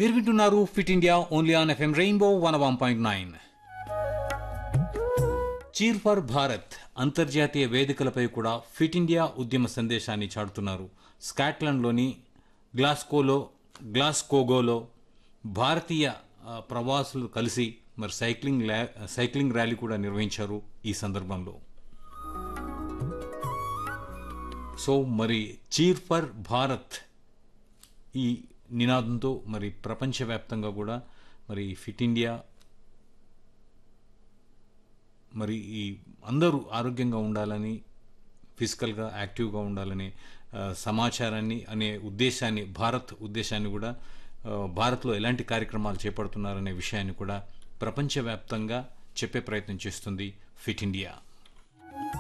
మీరు వింటున్నారు fit India only on FM rainbow one one point nine cheer for Bharat అంతర్జాతీయ వేదికలపై కూడా ఫిట్ ఇండియా ఉద్యమ సందేశాన్ని చాటుతున్నారు స్కాట్లాండ్లోని గ్లాస్కోలో గ్లాస్కోగోలో భారతీయ ఆ, ప్రవాసులు కలిసి మరి సైక్లింగ్ ల్యా సైక్లింగ్ ర్యాలీ కూడా నిర్వహించారు ఈ సందర్భంలో సో మరి చీర్ ఫర్ భారత్ ఈ నినాదంతో మరి ప్రపంచవ్యాప్తంగా కూడా మరి ఫిట్ ఇండియా మరి ఈ అందరూ ఆరోగ్యంగా ఉండాలని ఫిజికల్గా యాక్టివ్గా ఉండాలనే ఆ, సమాచారాన్ని అనే ఉద్దేశాన్ని భారత్ ఉద్దేశాన్ని కూడా ఆ, భారత్లో ఎలాంటి కార్యక్రమాలు చేపడుతున్నారనే విషయాన్ని కూడా ప్రపంచవ్యాప్తంగా చెప్పే ప్రయత్నం చేస్తుంది ఫిట్ ఇండియా